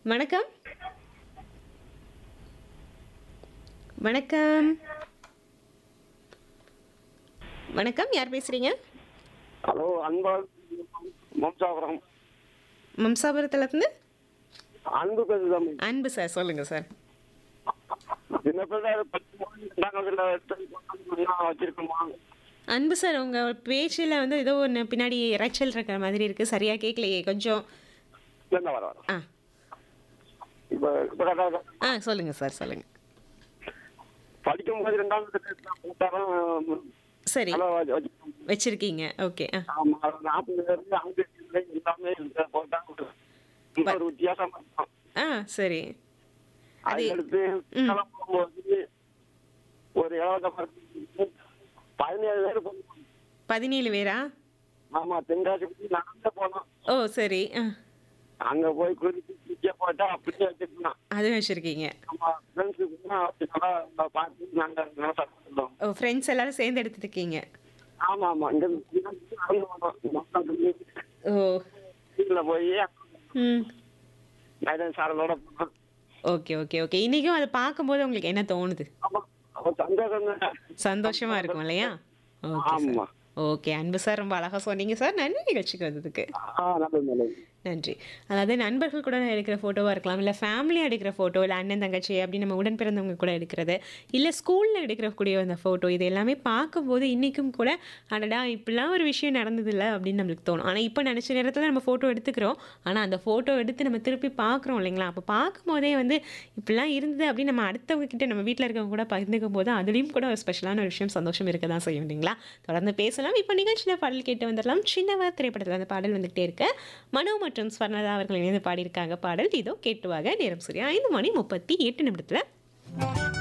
வணக்கம் வணக்கம் வணக்கம் யார் பேசுறீங்க ஹலோ அன்பால் மம்சாபுரம் மம்சாபுரத்துலேருந்து அன்பு பேசுதான் அன்பு சார் சொல்லுங்க சார் சின்ன பிள்ளை பத்து மணி ரெண்டாம் கிளாஸ்ல வச்சிருக்கோமா அன்பு சார் உங்கள் பேச்சில் வந்து ஏதோ ஒன்று பின்னாடி இறைச்சல் இருக்கிற மாதிரி இருக்குது சரியாக கேட்கலையே கொஞ்சம் இல்ல வர வர ஆ இப்ப இப்ப கரெக்டா இருக்கா? ஆ சொல்லுங்கள் சார் சொல்லுங்கள் படிக்கும் போது ரெண்டாம் கிளாஸ்ல போட்டாலும் சரி நல்லா வச்சு- வச்சிருக்கோம். வச்சுருக்கீங்க ஓகே ஆ ஆமா நாற்பது பேருக்கு அங்கே எல்லாமே இருக்கு. போட்டா ஒரு- ஒரு வித்தியாசமா இருக்கும் ஆ சரி அது அதுக்கடுத்து ம். கிளம்ப போகும்போது ஒரு இலவச பரிசு பதினேழு பேர் போனோம் பதினேழு பேரா ஆமா தென்காசி நடந்து போனோம் ஓ சரி ஆ அங்க போய் குளிச்சு குளிக்க போட்டா அப்படியே வச்சிருந்தோம் அது வச்சுருக்கீங்க நம்ம ஃப்ரெண்ட்ஸுக்கு நல்லா பார்த்து நாங்க நல்லா சாப்பிட்டோம் ஓ ஃப்ரெண்ட்ஸ் எல்லாரும் சேர்ந்து எடுத்துருக்கீங்க ஆமா ஆமா இங்க இருந்து நடந்து வந்தோம். ஓ வீட்டுல போய் ம் நைடன் சாரலோட போனோம் ஓகே ஓகே ஓகே இன்றைக்கும் அதை பார்க்கும்போது உங்களுக்கு என்ன தோணுது ஆமா அப்ப சந்தோஷம் தான் சந்தோஷமா இருக்கும் இல்லையா ஓகே சார் ஆமா ஓகே அன்பு சார் ரொம்ப அழகாக சொன்னீங்க சார் நன்றி நிகழ்ச்சிக்கு வந்ததுக்கு ஆ நல்லது நல்லது நன்றி அதாவது நண்பர்கள் கூட எடுக்கிற ஃபோட்டோவாக இருக்கலாம் இல்லை ஃபேமிலியாக எடுக்கிற ஃபோட்டோ இல்லை அண்ணன் தங்கச்சி அப்படி நம்ம உடன் பிறந்தவங்க கூட எடுக்கிறது இல்லை ஸ்கூலில் எடுக்கிறக்கூடிய அந்த ஃபோட்டோ இது எல்லாமே பார்க்கும்போது இன்றைக்கும் கூட அடடா இப்படிலாம் ஒரு விஷயம் நடந்ததில்ல அப்படின்னு நம்மளுக்கு தோணும் ஆனால் இப்போ நினச்ச நேரத்தில் நம்ம ஃபோட்டோ எடுத்துக்கிறோம் ஆனால் அந்த ஃபோட்டோ எடுத்து நம்ம திருப்பி பார்க்குறோம் இல்லைங்களா அப்போ பார்க்கும்போதே வந்து இப்படிலாம் இருந்தது அப்படின்னு நம்ம அடுத்தவங்க கிட்ட நம்ம வீட்டில் இருக்கவங்க கூட பகிர்ந்துக்கும் போது அதுலேயும் கூட ஒரு ஸ்பெஷலான ஒரு விஷயம் சந்தோஷம் இருக்க தான் செய்யும் இல்லைங்களா தொடர்ந்து பேசலாம் இப்போ நிகழ்ச்சியில் பாடல் கேட்டு வந்துடலாம் சின்னவர் திரைப்படத்தில் அந்த பாடல் வந்துகிட்டே இருக்கு மனோ மற்றும் ஸ்வர்ணதா அவர்கள் இணைந்து பாடியிருக்காங்க பாடல் இதோ கேட்டுவாக நேரம் சரியா ஐந்து மணி முப்பத்தி எட்டு நிமிடத்தில்